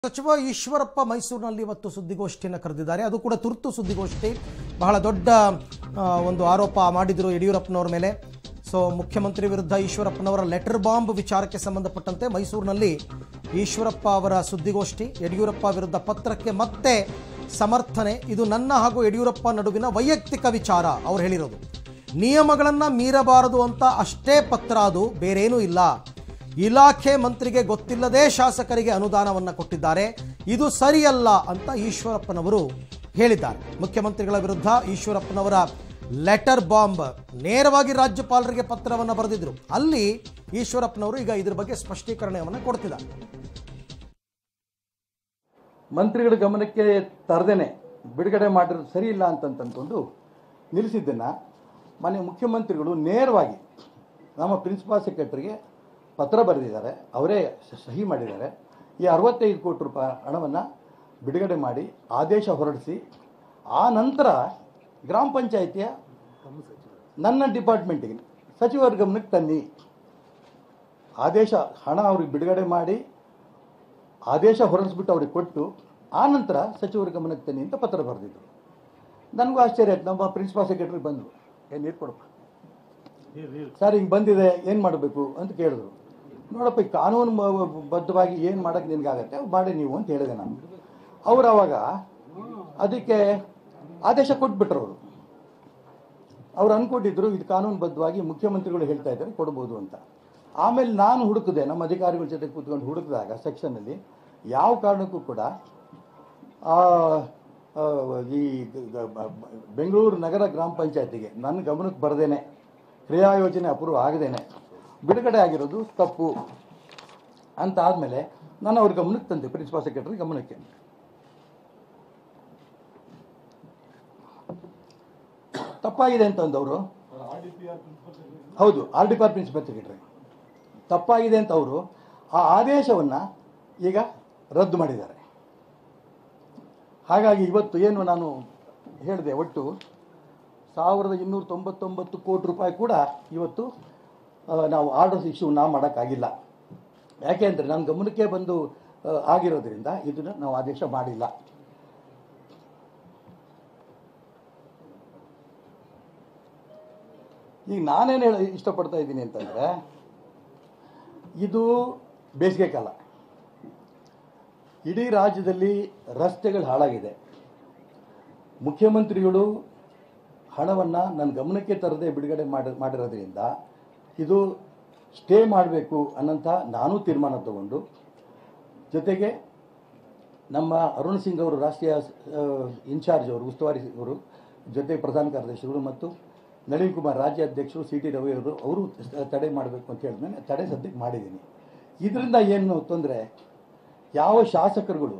ಸಚಿವ ಈಶ್ವರಪ್ಪ ಮೈಸೂರಿನಲ್ಲಿ ಇವತ್ತು ಸುದ್ದಿಗೋಷ್ಠಿಯನ್ನು ಕರೆದಿದ್ದಾರೆ ಅದು ಕೂಡ ತುರ್ತು ಸುದ್ದಿಗೋಷ್ಠಿ ಬಹಳ ದೊಡ್ಡ ಆ, ಒಂದು ಆರೋಪ ಮಾಡಿದರು ಯಡಿಯೂರಪ್ಪನವರ ಮೇಲೆ ಸೊ ಮುಖ್ಯಮಂತ್ರಿ ವಿರುದ್ಧ ಈಶ್ವರಪ್ಪನವರ ಲೆಟರ್ ಬಾಂಬ್ ವಿಚಾರಕ್ಕೆ ಸಂಬಂಧಪಟ್ಟಂತೆ ಮೈಸೂರಿನಲ್ಲಿ ಈಶ್ವರಪ್ಪ ಅವರ ಸುದ್ದಿಗೋಷ್ಠಿ ಯಡಿಯೂರಪ್ಪ ವಿರುದ್ಧ ಪತ್ರಕ್ಕೆ ಮತ್ತೆ ಸಮರ್ಥನೆ ಇದು ನನ್ನ ಹಾಗೂ ಯಡಿಯೂರಪ್ಪ ನಡುವಿನ ವೈಯಕ್ತಿಕ ವಿಚಾರ ಅವ್ರು ಹೇಳಿರೋದು ನಿಯಮಗಳನ್ನು ಮೀರಬಾರದು ಅಂತ ಅಷ್ಟೇ ಪತ್ರ ಅದು ಬೇರೇನೂ ಇಲ್ಲ ಇಲಾಖೆ ಮಂತ್ರಿಗೆ ಗೊತ್ತಿಲ್ಲದೆ ಶಾಸಕರಿಗೆ ಅನುದಾನವನ್ನು ಕೊಟ್ಟಿದ್ದಾರೆ ಇದು ಸರಿಯಲ್ಲ ಅಂತ ಈಶ್ವರಪ್ಪನವರು ಹೇಳಿದ್ದಾರೆ ಮುಖ್ಯಮಂತ್ರಿಗಳ ವಿರುದ್ಧ ಈಶ್ವರಪ್ಪನವರ ಲೆಟರ್ ಬಾಂಬ್ ನೇರವಾಗಿ ರಾಜ್ಯಪಾಲರಿಗೆ ಪತ್ರವನ್ನು ಬರೆದಿದ್ರು ಅಲ್ಲಿ ಈಶ್ವರಪ್ಪನವರು ಈಗ ಇದ್ರ ಬಗ್ಗೆ ಸ್ಪಷ್ಟೀಕರಣವನ್ನು ಕೊಡ್ತಿದ್ದಾರೆ ಮಂತ್ರಿಗಳ ಗಮನಕ್ಕೆ ತರದೇನೆ ಬಿಡುಗಡೆ ಮಾಡಿರೋದು ಸರಿ ಇಲ್ಲ ಅಂತ ಅಂದ್ಕೊಂಡು ನಿಲ್ಲಿಸಿದ್ದನ್ನು ಮಾನ್ಯ ಮುಖ್ಯಮಂತ್ರಿಗಳು ನೇರವಾಗಿ ನಮ್ಮ ಪ್ರಿನ್ಸಿಪಾಲ್ ಸೆಕ್ರೆಟರಿಗೆ ಪತ್ರ ಬರೆದಿದ್ದಾರೆ ಅವರೇ ಸ- ಸಹಿ ಮಾಡಿದ್ದಾರೆ ಈ ಅರವತ್ತೈದು ಕೋಟಿ ರೂಪಾಯಿ ಹಣವನ್ನು ಬಿಡುಗಡೆ ಮಾಡಿ ಆದೇಶ ಹೊರಡಿಸಿ ಆ ನಂತರ ಗ್ರಾಮ ಪಂಚಾಯಿತಿಯ ನನ್ನ ಡಿಪಾರ್ಟ್ಮೆಂಟಿಗೆ ಸಚಿವರ ಗಮನಕ್ಕೆ ತನ್ನಿ ಆದೇಶ ಹಣ ಅವ್ರಿಗೆ ಬಿಡುಗಡೆ ಮಾಡಿ ಆದೇಶ ಹೊರಡಿಸ್ಬಿಟ್ಟು ಅವ್ರಿಗೆ ಕೊಟ್ಟು ಆ ನಂತರ ಸಚಿವರ ಗಮನಕ್ಕೆ ತನ್ನಿ ಅಂತ ಪತ್ರ ಬರೆದಿದ್ರು ನನಗೂ ಆಶ್ಚರ್ಯ ಆಯ್ತು ನಮ್ಮ ಪ್ರಿನ್ಸಿಪಾಲ್ ಸೆಕ್ರೆಟರಿ ಬಂದರು ಏನು ನೀರು ಕೊಡಪ್ಪ ಸರ್ ಹಿಂಗೆ ಬಂದಿದೆ ಏನು ಮಾಡಬೇಕು ಅಂತ ಕೇಳಿದ್ರು ನೋಡಪ್ಪ ಈ ಕಾನೂನು ಬ- ಬದ್ಧವಾಗಿ ಏನು ಮಾಡೋಕ್ಕೆ ನಿನಗಾಗತ್ತೆ ಮಾಡಿ ನೀವು ಅಂತ ಹೇಳಿದೆ ನಾನು ಅವ್ರು ಅವಾಗ ಅದಕ್ಕೆ ಆದೇಶ ಕೊಟ್ಬಿಟ್ರು ಅವರು ಅವ್ರು ಅನ್ಕೊಂಡಿದ್ರು ಇದು ಕಾನೂನುಬದ್ಧವಾಗಿ ಮುಖ್ಯಮಂತ್ರಿಗಳು ಹೇಳ್ತಾ ಇದ್ದಾರೆ ಕೊಡ್ಬೋದು ಅಂತ ಆಮೇಲೆ ನಾನು ಹುಡುಕಿದೆ ನಮ್ಮ ಅಧಿಕಾರಿಗಳ ಜೊತೆ ಕೂತ್ಕೊಂಡು ಹುಡುಕಿದಾಗ ಸೆಕ್ಷನಲ್ಲಿ ಯಾವ ಕಾರಣಕ್ಕೂ ಕೂಡ ಆ, ಆ, ಈ ಗ- ಗ- ಬ- ಬ- ಬೆಂಗಳೂರು ನಗರ ಗ್ರಾಮ ಪಂಚಾಯತಿಗೆ ನನ್ನ ಗಮನಕ್ಕೆ ಬರದೇನೆ ಕ್ರಿಯಾ ಯೋಜನೆ ಅಪ್ರೂವ್ ಆಗದೇನೆ ಬಿಡುಗಡೆ ಆಗಿರೋದು ತಪ್ಪು ಅಂತ ಆದಮೇಲೆ ನಾನು ಅವ್ರ ಗಮನಕ್ಕೆ ತಂದೆ ಪ್ರಿನ್ಸಿಪಾಲ್ ಸೆಕ್ರೆಟರಿ ಗಮನಕ್ಕೆ ತಪ್ಪಾಗಿದೆ ಅಂತಂದವರು ಹೌದು R D P R principal secretary ತಪ್ಪಾಗಿದೆ ಅಂತ ಅವರು ಆ ಆದೇಶವನ್ನು ಈಗ ರದ್ದು ಮಾಡಿದ್ದಾರೆ ಹಾಗಾಗಿ ಇವತ್ತು ಏನು ನಾನು ಹೇಳಿದೆ ಒಟ್ಟು ಸಾವಿರದ ಇನ್ನೂರ ತೊಂಬತ್ತೊಂಬತ್ತು ಕೋಟಿ ರೂಪಾಯಿ ಕೂಡ ಇವತ್ತು ಆ, ನಾವು ಆರ್ಡರ್ಸ್ ಇಶ್ಯೂ ನಾವು ಮಾಡೋಕ್ಕಾಗಿಲ್ಲ ಯಾಕೆ ಅಂದರೆ ನನ್ನ ಗಮನಕ್ಕೆ ಬಂದು ಆ, ಆಗಿರೋದ್ರಿಂದ ಇದನ್ನು ನಾವು ಆದೇಶ ಮಾಡಿಲ್ಲ ಈಗ ನಾನೇನು ಹೇಳ ಇಷ್ಟಪಡ್ತಾ ಇದ್ದೀನಿ ಅಂತಂದರೆ ಇದು ಬೇಸಿಗೆ ಕಾಲ ಇಡೀ ರಾಜ್ಯದಲ್ಲಿ ರಸ್ತೆಗಳು ಹಾಳಾಗಿದೆ ಮುಖ್ಯಮಂತ್ರಿಗಳು ಹಣವನ್ನು ನನ್ನ ಗಮನಕ್ಕೆ ತರದೆ ಬಿಡುಗಡೆ ಮಾಡಿ ಮಾಡಿರೋದ್ರಿಂದ ಇದು ಸ್ಟೇ ಮಾಡಬೇಕು ಅನ್ನೋಂಥ ನಾನು ತೀರ್ಮಾನ ತಗೊಂಡು ಜೊತೆಗೆ ನಮ್ಮ ಅರುಣ್ ಸಿಂಗ್ ಅವರು ರಾಷ್ಟ್ರೀಯ ಆ, ಇನ್ಚಾರ್ಜ್ ಅವರು ಉಸ್ತುವಾರಿ ಅವರು ಜೊತೆಗೆ ಪ್ರಧಾನ ಕಾರ್ಯದರ್ಶಿಗಳು ಮತ್ತು ನಳಿನ್ ಕುಮಾರ್ ರಾಜ್ಯ ಅಧ್ಯಕ್ಷರು ಸಿ ಟಿ ರವಿ ಅವರು ಅವರು ತಡೆ ಮಾಡಬೇಕು ಅಂತ ಹೇಳಿದ್ಮೇಲೆ ತಡೆ ಸದ್ಯಕ್ಕೆ ಮಾಡಿದ್ದೀನಿ ಇದರಿಂದ ಏನು ತೊಂದರೆ ಯಾವ ಶಾಸಕರುಗಳು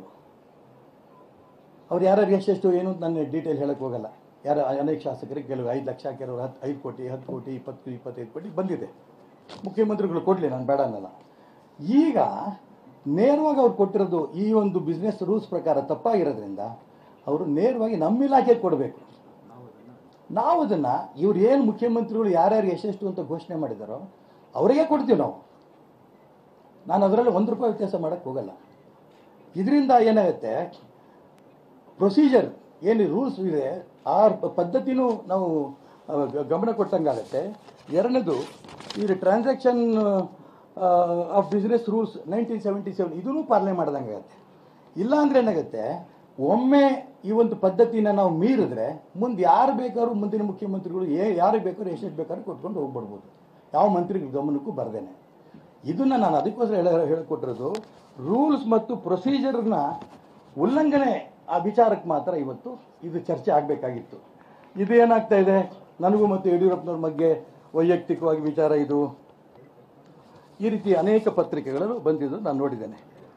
ಅವ್ರು ಯಾರ್ಯಾರು ಎಷ್ಟೆಷ್ಟು ಏನು ಅಂತ ನಾನು ಡೀಟೇಲ್ ಹೇಳಕ್ಕೆ ಹೋಗಲ್ಲ ಯಾರು ಅನೇಕ ಶಾಸಕರಿಗೆ ಕೆಲವು ಐದು ಲಕ್ಷ ಕೆಲವರು ಹತ್ತು ಐದು ಕೋಟಿ ಹತ್ತು ಕೋಟಿ ಇಪ್ಪತ್ತು ಇಪ್ಪತ್ತೈದು ಕೋಟಿ ಬಂದಿದೆ ಮುಖ್ಯಮಂತ್ರಿಗಳು ಕೊಡಲಿ ನಾನು ಬೇಡ ಅನ್ನಲ್ಲ ಈಗ ನೇರವಾಗಿ ಅವ್ರು ಕೊಟ್ಟಿರೋದು ಈ ಒಂದು ಬಿಸ್ನೆಸ್ ರೂಲ್ಸ್ ಪ್ರಕಾರ ತಪ್ಪಾಗಿರೋದ್ರಿಂದ ಅವರು ನೇರವಾಗಿ ನಮ್ಮ ಇಲಾಖೆಗೆ ಕೊಡಬೇಕು ನಾವು ಅದನ್ನು ಇವ್ರು ಏನು ಮುಖ್ಯಮಂತ್ರಿಗಳು ಯಾರ್ಯಾರು ಎಷ್ಟೆಷ್ಟು ಅಂತ ಘೋಷಣೆ ಮಾಡಿದಾರೋ ಅವರಿಗೆ ಕೊಡ್ತೀವಿ ನಾವು ನಾನು ಅದರಲ್ಲಿ ಒಂದು ರೂಪಾಯಿ ವ್ಯತ್ಯಾಸ ಮಾಡೋಕ್ಕೆ ಹೋಗಲ್ಲ ಇದರಿಂದ ಏನಾಗುತ್ತೆ ಪ್ರೊಸೀಜರ್ ಏನು ರೂಲ್ಸ್ ಇದೆ ಆ ಪ- ಪದ್ಧತಿನೂ ನಾವು ಆ, ಗ- ಗಮನ ಕೊಟ್ಟಂಗಾಗತ್ತೆ ಎರಡನೇದು ಈ transaction of business rules nineteen seventy seven ಇದೂ ಪಾಲನೆ ಮಾಡ್ದಂಗಾಗತ್ತೆ ಇಲ್ಲ ಅಂದ್ರೆ ಏನಾಗುತ್ತೆ ಒಮ್ಮೆ ಈ ಒಂದು ಪದ್ಧತಿನ ನಾವು ಮೀರಿದ್ರೆ ಮುಂದೆ ಯಾರು ಬೇಕಾದ್ರೂ ಮುಂದಿನ ಮುಖ್ಯಮಂತ್ರಿಗಳು ಏ ಯಾರಿಗೆ ಬೇಕಾದ್ರೂ ಎಷ್ಟೆಷ್ಟು ಬೇಕಾದ್ರೂ ಕೊಟ್ಕೊಂಡು ಹೋಗ್ಬಿಡ್ಬೋದು ಯಾವ ಮಂತ್ರಿಗಳ ಗಮನಕ್ಕೂ ಬರ್ದೇನೆ ಇದನ್ನ ನಾನು ಅದಕ್ಕೋಸ್ಕರ ಹೇಳ ಹೇಳಿಕೊಟ್ಟಿರೋದು ರೂಲ್ಸ್ ಮತ್ತು ಪ್ರೊಸೀಜರ್ನ ಉಲ್ಲಂಘನೆ ಆ ವಿಚಾರಕ್ಕೆ ಮಾತ್ರ ಇವತ್ತು ಇದು ಚರ್ಚೆ ಆಗಬೇಕಾಗಿತ್ತು ಇದು ಏನಾಗ್ತಾ ಇದೆ ನನಗೂ ಮತ್ತು ಯಡಿಯೂರಪ್ಪನವ್ರ ಬಗ್ಗೆ ವೈಯಕ್ತಿಕವಾಗಿ ವಿಚಾರ ಇದು ಈ ರೀತಿ ಅನೇಕ ಪತ್ರಿಕೆಗಳು ಬಂದಿದ್ದು ನಾನು ನೋಡಿದ್ದೇನೆ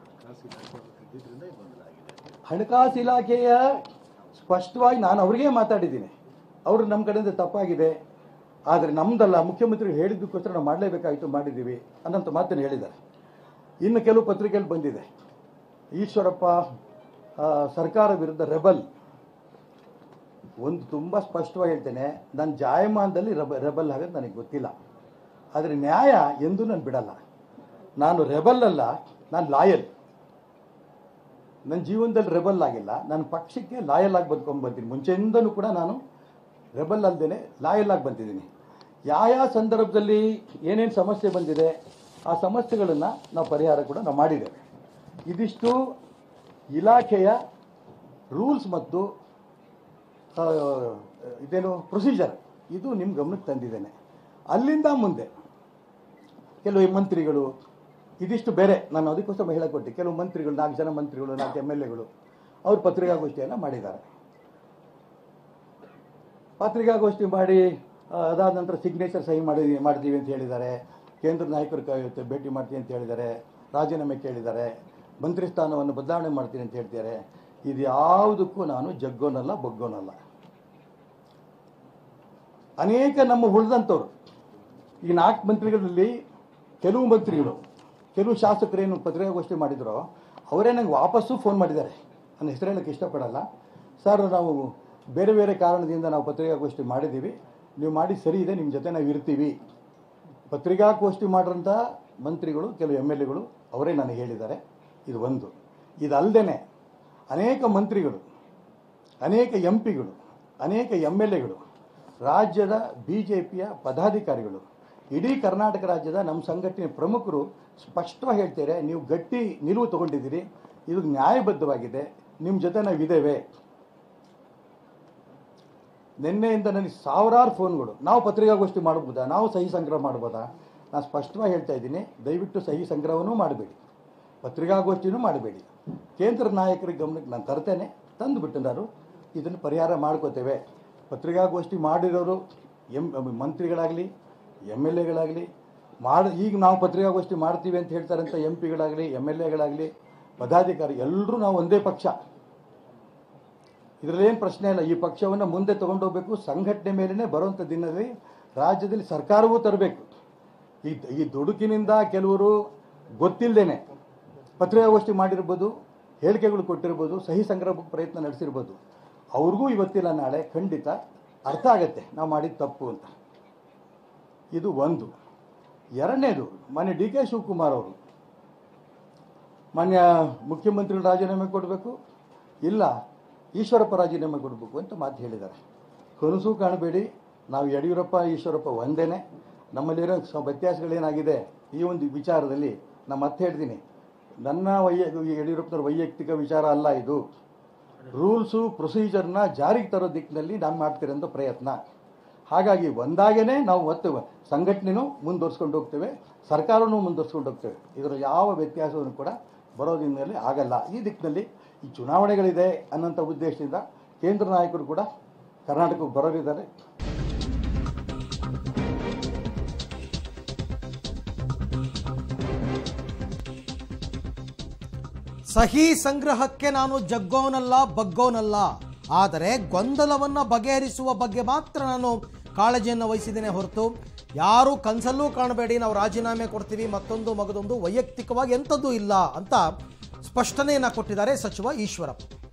ಹಣಕಾಸು ಇಲಾಖೆಯ ಸ್ಪಷ್ಟವಾಗಿ ನಾನು ಅವ್ರಿಗೆ ಮಾತಾಡಿದ್ದೀನಿ ಅವರು ನಮ್ಮ ಕಡೆಯಿಂದ ತಪ್ಪಾಗಿದೆ ಆದರೆ ನಮ್ದಲ್ಲ ಮುಖ್ಯಮಂತ್ರಿ ಹೇಳಿದ್ದಕ್ಕೋಸ್ಕರ ನಾವು ಮಾಡಲೇಬೇಕಾಯಿತು ಮಾಡಿದ್ದೀವಿ ಅನ್ನೋಂಥ ಮಾತನ್ನು ಹೇಳಿದ್ದಾರೆ ಇನ್ನು ಕೆಲವು ಪತ್ರಿಕೆಗಳು ಬಂದಿದೆ ಈಶ್ವರಪ್ಪ ಆ, ಸರ್ಕಾರ ವಿರುದ್ಧ ರೆಬಲ್ ಒಂದು ತುಂಬ ಸ್ಪಷ್ಟವಾಗಿ ಹೇಳ್ತೇನೆ ನನ್ನ ಜಾಯಮಾನದಲ್ಲಿ ರೆಬ ರೆಬಲ್ ಆಗೋದು ನನಗೆ ಗೊತ್ತಿಲ್ಲ ಆದರೆ ನ್ಯಾಯ ಎಂದೂ ನಾನು ಬಿಡಲ್ಲ ನಾನು ರೆಬಲ್ ಅಲ್ಲ ನಾನು ಲಾಯಲ್ ನನ್ನ ಜೀವನದಲ್ಲಿ ರೆಬಲ್ ಆಗಿಲ್ಲ ನನ್ನ ಪಕ್ಷಕ್ಕೆ ಲಾಯಲ್ ಆಗಿ ಬದುಕೊಂಡು ಬರ್ತೀನಿ ಮುಂಚೆಯಿಂದನೂ ಕೂಡ ನಾನು ರೆಬಲ್ ಅಲ್ದೇನೆ ಲಾಯಲ್ ಆಗಿ ಬಂದಿದ್ದೀನಿ ಯಾವ ಯಾವ ಸಂದರ್ಭದಲ್ಲಿ ಏನೇನು ಸಮಸ್ಯೆ ಬಂದಿದೆ ಆ ಸಮಸ್ಯೆಗಳನ್ನು ನಾವು ಪರಿಹಾರ ಕೂಡ ನಾವು ಮಾಡಿದ್ದೇವೆ ಇದಿಷ್ಟು ಇಲಾಖೆಯ ರೂಲ್ಸ್ ಮತ್ತು ಆ, ಇದೇನು ಪ್ರೊಸೀಜರ್ ಇದು ನಿಮ್ಮ ಗಮನಕ್ಕೆ ತಂದಿದ್ದೇನೆ ಅಲ್ಲಿಂದ ಮುಂದೆ ಕೆಲವು ಮಂತ್ರಿಗಳು ಇದಿಷ್ಟು ಬೇರೆ ನಾನು ಅದಕ್ಕೋಸ್ಕರ ಮಹಿಳಾ ಕೊಟ್ಟೆ ಕೆಲವು ಮಂತ್ರಿಗಳು ನಾಲ್ಕು ಜನ ಮಂತ್ರಿಗಳು ನಾಲ್ಕು ಎಮ್ ಎಲ್ ಎಗಳು ಅವರು ಪತ್ರಿಕಾಗೋಷ್ಠಿಯನ್ನು ಮಾಡಿದ್ದಾರೆ ಪತ್ರಿಕಾಗೋಷ್ಠಿ ಮಾಡಿ ಆ, ಅದಾದ ನಂತರ ಸಿಗ್ನೇಚರ್ ಸಹಿ ಮಾಡಿ ಮಾಡ್ತೀವಿ ಅಂತ ಹೇಳಿದ್ದಾರೆ ಕೇಂದ್ರ ನಾಯಕರು ಕ- ಭೇಟಿ ಮಾಡ್ತೀನಿ ಅಂತ ಹೇಳಿದ್ದಾರೆ ರಾಜೀನಾಮೆ ಕೇಳಿದ್ದಾರೆ ಮಂತ್ರಿ ಸ್ಥಾನವನ್ನು ಬದಲಾವಣೆ ಮಾಡ್ತೀನಿ ಅಂತ ಹೇಳ್ತಿದ್ದಾರೆ ಇದು ಯಾವುದಕ್ಕೂ ನಾನು ಜಗ್ಗೋನಲ್ಲ ಬಗ್ಗೋನಲ್ಲ ಅನೇಕ ನಮ್ಮ ಉಳಿದಂಥವ್ರು ಈ ನಾಲ್ಕು ಮಂತ್ರಿಗಳಲ್ಲಿ ಕೆಲವು ಮಂತ್ರಿಗಳು ಕೆಲವು ಶಾಸಕರೇನು ಪತ್ರಿಕಾಗೋಷ್ಠಿ ಮಾಡಿದ್ರೋ ಅವರೇ ನಂಗೆ ವಾಪಸ್ಸು ಫೋನ್ ಮಾಡಿದ್ದಾರೆ ನನ್ನ ಹೆಸರು ಹೇಳಕ್ಕೆ ಇಷ್ಟಪಡಲ್ಲ ಸರ್ ನಾವು ಬೇರೆ ಬೇರೆ ಕಾರಣದಿಂದ ನಾವು ಪತ್ರಿಕಾಗೋಷ್ಠಿ ಮಾಡಿದ್ದೀವಿ ನೀವು ಮಾಡಿ ಸರಿ ಇದೆ ನಿಮ್ಮ ಜೊತೆ ನಾವು ಇರ್ತೀವಿ ಪತ್ರಿಕಾಗೋಷ್ಠಿ ಮಾಡಿರೋಂಥ ಮಂತ್ರಿಗಳು ಕೆಲವು ಎಮ್ ಎಲ್ ಎಗಳು ಅವರೇ ನನಗೆ ಹೇಳಿದ್ದಾರೆ ಇದು ಒಂದು ಇದಲ್ಲದೆ ಅನೇಕ ಮಂತ್ರಿಗಳು ಅನೇಕ ಎಂ ಪಿಗಳು ಅನೇಕ ಎಮ್ ಎಲ್ ಎಗಳು ರಾಜ್ಯದ ಬಿ ಜೆ ಪಿಯ ಪದಾಧಿಕಾರಿಗಳು ಇಡೀ ಕರ್ನಾಟಕ ರಾಜ್ಯದ ನಮ್ಮ ಸಂಘಟನೆ ಪ್ರಮುಖರು ಸ್ಪಷ್ಟವಾಗಿ ಹೇಳ್ತಾರೆ ನೀವು ಗಟ್ಟಿ ನಿಲುವು ತಗೊಂಡಿದ್ದೀರಿ ಇದು ನ್ಯಾಯಬದ್ಧವಾಗಿದೆ ನಿಮ್ಮ ಜೊತೆ ನಾವು ಇದ್ದೇವೆ ನಿನ್ನೆಯಿಂದ ನನಗೆ ಸಾವಿರಾರು ಫೋನ್ಗಳು ನಾವು ಪತ್ರಿಕಾಗೋಷ್ಠಿ ಮಾಡ್ಬೋದಾ ನಾವು ಸಹಿ ಸಂಗ್ರಹ ಮಾಡ್ಬೋದಾ ನಾನು ಸ್ಪಷ್ಟವಾಗಿ ಹೇಳ್ತಾ ಇದ್ದೀನಿ ದಯವಿಟ್ಟು ಸಹಿ ಸಂಗ್ರಹವೂ ಮಾಡಬೇಡಿ ಪತ್ರಿಕಾಗೋಷ್ಠಿನೂ ಮಾಡಬೇಡಿ ಕೇಂದ್ರ ನಾಯಕರ ಗಮನಕ್ಕೆ ನಾನು ತರ್ತೇನೆ ತಂದು ಬಿಟ್ಟಿದ್ದಾರೆ ಇದನ್ನು ಪರಿಹಾರ ಮಾಡ್ಕೋತೇವೆ ಪತ್ರಿಕಾಗೋಷ್ಠಿ ಮಾಡಿರೋರು ಎಂ ಮಂತ್ರಿಗಳಾಗಲಿ ಎಮ್ ಎಲ್ ಎಗಳಾಗಲಿ ಮಾಡಿ ಈಗ ನಾವು ಪತ್ರಿಕಾಗೋಷ್ಠಿ ಮಾಡ್ತೀವಿ ಅಂತ ಹೇಳ್ತಾರಂತ ಎಂ ಪಿಗಳಾಗಲಿ ಎಮ್ ಎಲ್ ಎಗಳಾಗಲಿ ಪದಾಧಿಕಾರಿ ಎಲ್ಲರೂ ನಾವು ಒಂದೇ ಪಕ್ಷ ಇದರಲ್ಲೇನು ಪ್ರಶ್ನೆ ಇಲ್ಲ ಈ ಪಕ್ಷವನ್ನು ಮುಂದೆ ತಗೊಂಡೋಗ್ಬೇಕು ಸಂಘಟನೆ ಮೇಲೇ ಬರುವಂಥ ದಿನದಲ್ಲಿ ರಾಜ್ಯದಲ್ಲಿ ಸರ್ಕಾರವೂ ತರಬೇಕು ಈ ಈ ದುಡುಕಿನಿಂದ ಕೆಲವರು ಗೊತ್ತಿಲ್ಲದೇನೆ ಪತ್ರಿಕಾಗೋಷ್ಠಿ ಮಾಡಿರ್ಬೋದು ಹೇಳಿಕೆಗಳು ಕೊಟ್ಟಿರ್ಬೋದು ಸಹಿ ಸಂಗ್ರಹ ಪ್ರಯತ್ನ ನಡೆಸಿರ್ಬೋದು ಅವ್ರಿಗೂ ಇವತ್ತಿಲ್ಲ ನಾಳೆ ಖಂಡಿತ ಅರ್ಥ ಆಗತ್ತೆ ನಾವು ಮಾಡಿದ ತಪ್ಪು ಅಂತ ಇದು ಒಂದು ಎರಡನೇದು ಮಾನ್ಯ ಡಿ ಕೆ ಶಿವಕುಮಾರ್ ಅವರು ಮಾನ್ಯ ಮುಖ್ಯಮಂತ್ರಿಗಳು ರಾಜೀನಾಮೆ ಕೊಡಬೇಕು ಇಲ್ಲ ಈಶ್ವರಪ್ಪ ರಾಜೀನಾಮೆ ಕೊಡಬೇಕು ಅಂತ ಮಾತು ಹೇಳಿದ್ದಾರೆ ಕನಸು ಕಾಣಬೇಡಿ ನಾವು ಯಡಿಯೂರಪ್ಪ ಈಶ್ವರಪ್ಪ ಒಂದೇನೆ ನಮ್ಮಲ್ಲಿರೋ ಸ ವ್ಯತ್ಯಾಸಗಳೇನಾಗಿದೆ ಈ ಒಂದು ವಿಚಾರದಲ್ಲಿ ನಾನು ಮತ್ತೆ ಹೇಳ್ತೀನಿ ನನ್ನ ವೈಯ ಯಡಿಯೂರಪ್ಪನವ್ರ ವೈಯಕ್ತಿಕ ವಿಚಾರ ಅಲ್ಲ ಇದು ರೂಲ್ಸು ಪ್ರೊಸೀಜರ್ನ ಜಾರಿಗೆ ತರೋ ದಿಕ್ಕಿನಲ್ಲಿ ನಾನು ಮಾಡ್ತಿರೋಂಥ ಪ್ರಯತ್ನ ಹಾಗಾಗಿ ಒಂದಾಗೇ ನಾವು ಒತ್ತು ಸಂಘಟನೆನೂ ಮುಂದುವರ್ಸ್ಕೊಂಡು ಹೋಗ್ತೇವೆ ಸರ್ಕಾರನೂ ಮುಂದುವರ್ಸ್ಕೊಂಡು ಹೋಗ್ತೇವೆ ಇದರ ಯಾವ ವ್ಯತ್ಯಾಸವನ್ನು ಕೂಡ ಬರೋದಿನಲ್ಲಿ ಆಗಲ್ಲ ಈ ದಿಕ್ಕಿನಲ್ಲಿ ಈ ಚುನಾವಣೆಗಳಿದೆ ಅನ್ನೋಂಥ ಉದ್ದೇಶದಿಂದ ಕೇಂದ್ರ ನಾಯಕರು ಕೂಡ ಕರ್ನಾಟಕಕ್ಕೆ ಬರೋರಿದ್ದಾರೆ ಸಹಿ ಸಂಗ್ರಹಕ್ಕೆ ನಾನು ಜಗ್ಗೋನಲ್ಲ ಬಗ್ಗೋನಲ್ಲ ಆದರೆ ಗೊಂದಲವನ್ನ ಬಗೆಹರಿಸುವ ಬಗ್ಗೆ ಮಾತ್ರ ನಾನು ಕಾಳಜಿಯನ್ನು ವಹಿಸಿದ್ದೇನೆ ಹೊರತು ಯಾರು ಕನಸಲ್ಲೂ ಕಾಣಬೇಡಿ ನಾವು ರಾಜೀನಾಮೆ ಕೊಡ್ತೀವಿ ಮತ್ತೊಂದು ಮಗದೊಂದು ವೈಯಕ್ತಿಕವಾಗಿ ಎಂಥದ್ದು ಇಲ್ಲ ಅಂತ ಸ್ಪಷ್ಟನೆಯನ್ನು ಕೊಟ್ಟಿದ್ದಾರೆ ಸಚಿವ ಈಶ್ವರಪ್ಪ